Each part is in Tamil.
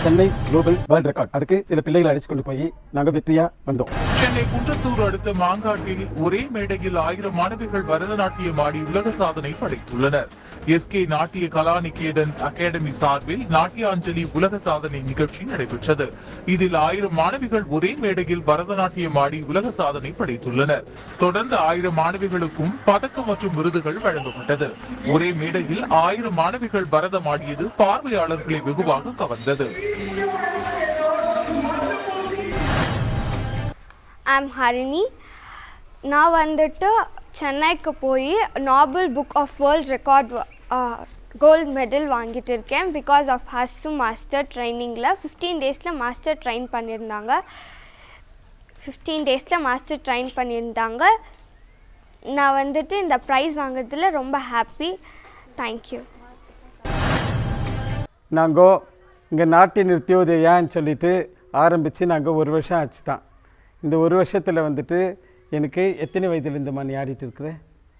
சென்னை குளோபல் வேர்ல்ட் ரெக்கார்ட் அதுக்கு சில பிள்ளைகளை அழைச்சு கொண்டு போய் நாங்க வெற்றியா வந்தோம் சென்னை குன்றத்தூர் அடுத்த மாங்காட்டில் ஒரே மேடையில் ஆயிரம் மாணவிகள் பரதநாட்டியம் ஆடி உலக சாதனை படைத்துள்ளனர் எஸ்கே நாட்டிய கலாநிகேதன் அகாடமி சார்பில் நாட்டியாஞ்சலி உலக சாதனை நிகழ்ச்சி நடைபெற்றது இதில் ஆயிரம் மாணவிகள் ஒரே மேடையில் பரதநாட்டியம் ஆடி உலக சாதனை படைத்துள்ளனர் தொடர்ந்து ஆயிரம் மாணவிகளுக்கும் பதக்கம் மற்றும் விருதுகள் வழங்கப்பட்டது ஒரே மேடையில் ஆயிரம் மாணவிகள் பரதம் ஆடியது பார்வையாளர்களை வெகுவாக கவர்ந்தது ஐம் ஹரிணி நான் வந்துட்டு சென்னைக்கு போய் noble book of world record gold medal வாங்கிட்டு இருக்கேன் பிகாஸ் ஆஃப் ஹஸ்ஸு மாஸ்டர் ட்ரைனிங்கில் ஃபிஃப்டீன் டேஸில் மாஸ்டர் ட்ரைன் பண்ணியிருந்தாங்க ஃபிஃப்டீன் டேஸில் மாஸ்டர் ட்ரைன் பண்ணியிருந்தாங்க நான் வந்துட்டு இந்த ப்ரைஸ் வாங்குறதுல ரொம்ப ஹாப்பி தேங்க்யூ நாங்கள் இங்கே நாட்டிய நிறுத்தியோதயான்னு சொல்லிட்டு ஆரம்பித்து நாங்கள் ஒரு வருஷம் ஆச்சு தான் இந்த ஒரு வருஷத்தில் வந்துட்டு எனக்கு எத்தனை வயதில் இந்த மாதிரி ஆடிட்டு இருக்கிறேன்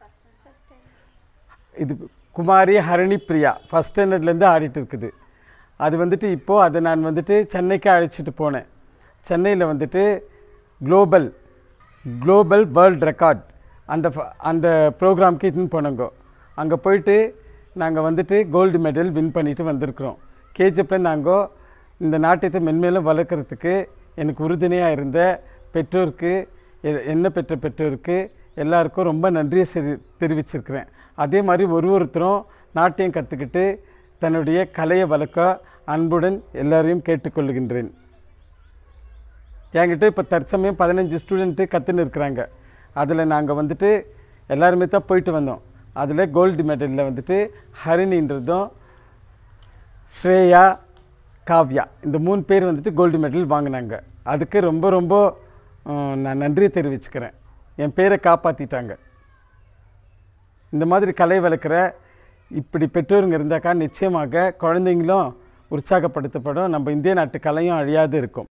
இது குமாரி ஹரணி பிரியா ஃபஸ்ட் ஸ்டாண்டர்ட்லேருந்து ஆடிட்டு இருக்குது அது வந்துட்டு இப்போது அதை நான் வந்துட்டு சென்னைக்கு அழைச்சிட்டு போனேன் சென்னையில் வந்துட்டு குளோபல் குளோபல் வேர்ல்ட் ரெக்கார்ட் அந்த ஃப- அந்த ப்ரோக்ராம்க்கு இட்டுன்னு போனோங்க அங்கே போயிட்டு நாங்கள் வந்துட்டு கோல்டு மெடல் வின் பண்ணிட்டு வந்திருக்கிறோம் கேஜிஎஃப்பில் நாங்கள் இந்த நாட்டியத்தை மென்மேலும் வளர்க்குறதுக்கு எனக்கு உறுதுணையாக இருந்த பெற்றோருக்கு எ- என்ன பெற்ற பெற்றோருக்கு எல்லாருக்கும் ரொம்ப நன்றியை செரி தெரிவிச்சிருக்கிறேன் அதே மாதிரி ஒரு ஒருத்தரும் நாட்டியம் கற்றுக்கிட்டு தன்னுடைய கலையை வளர்க்க அன்புடன் எல்லாரையும் கேட்டுக்கொள்கின்றேன் என்கிட்ட இப்போ தற்சமயம் பதினஞ்சு ஸ்டூடெண்ட்டு கற்றுன்னு இருக்கிறாங்க அதில் நாங்கள் வந்துட்டு எல்லாருமே தான் போயிட்டு வந்தோம் அதில் கோல்டு மெடலில் வந்துட்டு ஹரிணின்றதும் ஸ்ரேயா காவ்யா இந்த மூணு பேர் வந்துட்டு கோல்டு மெடல் வாங்கினாங்க அதுக்கு ரொம்ப ரொம்ப அஹ், நான் நன்றி தெரிவிச்சுக்கிறேன் என் பேரை காப்பாற்றிட்டாங்க இந்த மாதிரி கலை வளர்க்குற இப்படி பெற்றோருங்க இருந்தாக்கா நிச்சயமாக குழந்தைங்களும் உற்சாகப்படுத்தப்படும் நம்ம இந்திய நாட்டு கலையும் அழியாது இருக்கும்